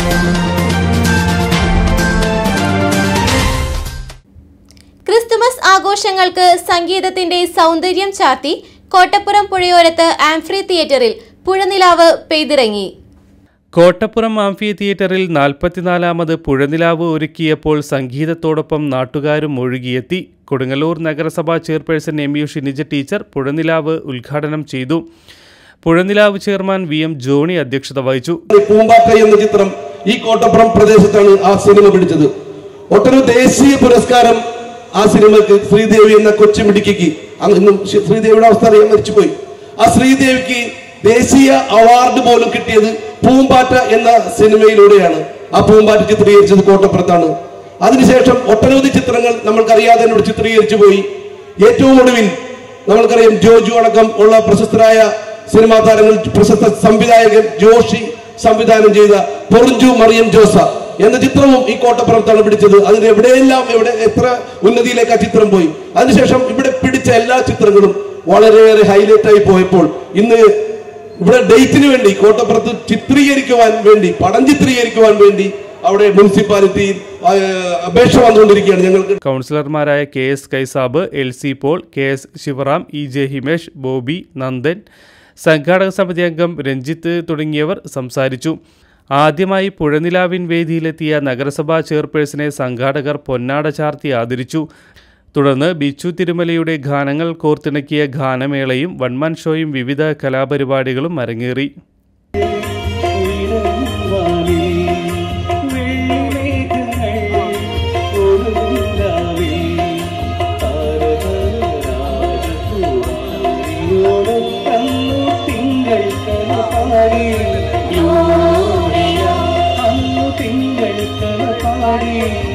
Christmas ആഘോഷങ്ങൾക്ക് സംഗീതത്തിന്റെ സൗന്ദര്യം ചാർത്തി കോട്ടപ്പുറം പുഴയോരത്ത് ആംഫ്രി തിയേറ്ററിൽ പുഴനിലാവ് പെയ്തിറങ്ങി കോട്ടപ്പുറം ആംഫി തിയേറ്ററിൽ നാൽപ്പത്തിനാലാമത് പുഴനിലാവ് ഒരുക്കിയപ്പോൾ സംഗീതത്തോടൊപ്പം നാട്ടുകാരും ഒഴുകിയെത്തി കൊടുങ്ങല്ലൂർ നഗരസഭാ chairperson M U Shinija teacher Puzhanilavu ഉദ്ഘാടനം ചെയ്തു Puzhanilavu chairman V M Johny അധ്യക്ഷത വഹിച്ചു പൂമ്പാറ്റ എന്ന ചിത്രം ഈ കോട്ടപ്പുറം പ്രദേശത്താണ് ആ സിനിമ പിടിച്ചത് ഒട്ടൊരു ദേശീയ പുരസ്കാരം ആ സിനിമക്ക് ശ്രീദേവി എന്ന കൊച്ചുമിടിക്ക് അന്നും ശ്രീ- ശ്രീദേവിയുടെ അവസ്ഥ അറിയാൻ മരിച്ചുപോയി ആ ശ്രീദേവിക്ക് ദേശീയ അവാർഡ് പോലും കിട്ടിയത് പൂമ്പാറ്റ എന്ന സിനിമയിലൂടെയാണ് ആ പൂമ്പാറ്റ ചിത്രീകരിച്ചത് കോട്ടപ്പുറത്താണ് അതിനുശേഷം ഒട്ടനവധി ചിത്രങ്ങൾ നമ്മൾക്കറിയാതെ എന്നോട് ചിത്രീകരിച്ചു പോയി ഏറ്റവും ഒടുവിൽ നമ്മൾക്കറിയാം ജോജു അടക്കം ഉള്ള പ്രശസ്തരായ സിനിമാ താരങ്ങൾ പ്രശസ്ത സംവിധായകൻ ജോഷി സംവിധാനം ചെയ്ത പൊറിഞ്ചു മറിയം ജോസ എന്ന ചിത്രവും ഈ കോട്ടപ്പുറത്താണ് പിടിച്ചത് അതിന് എവിടെയെല്ലാം എവിടെ എത്ര ഉന്നതിയിലേക്ക് ആ ചിത്രം പോയി അതിനുശേഷം ഇവിടെ പിടിച്ച എല്ലാ ചിത്രങ്ങളും വളരെയേറെ ഹൈലൈറ്റ് ആയി പോയപ്പോൾ ഇന്ന് ഇവിടെ ഡേറ്റിന് വേണ്ടി കോട്ടപ്പുറത്ത് ചിത്രീകരിക്കുവാൻ വേണ്ടി പടം ചിത്രീകരിക്കുവാൻ വേണ്ടി അവിടെ മുനിസിപ്പാലിറ്റി ആ, അപേക്ഷ വന്നുകൊണ്ടിരിക്കുകയാണ് ഞങ്ങൾക്ക് കൗൺസിലർമാരായ K S Kaisab L C Paul K S Sivaram E J Himesh Bobby Nandan സംഘാടക സമിതി അംഗം രഞ്ജിത്ത് തുടങ്ങിയവർ സംസാരിച്ചു ആദ്യമായി പുഴനിലാവിൻ വേദിയിലെത്തിയ നഗരസഭാ ചെയർപേഴ്സണെ സംഘാടകർ പൊന്നാട ചാർത്തി ആദരിച്ചു തുടർന്ന് ബിച്ചു തിരുമലയുടെ ഗാനങ്ങൾ കോർത്തിണക്കിയ ഗാനമേളയും വൺമാൻ ഷോയും വിവിധ കലാപരിപാടികളും അരങ്ങേറി തിങ്കൾ പാടി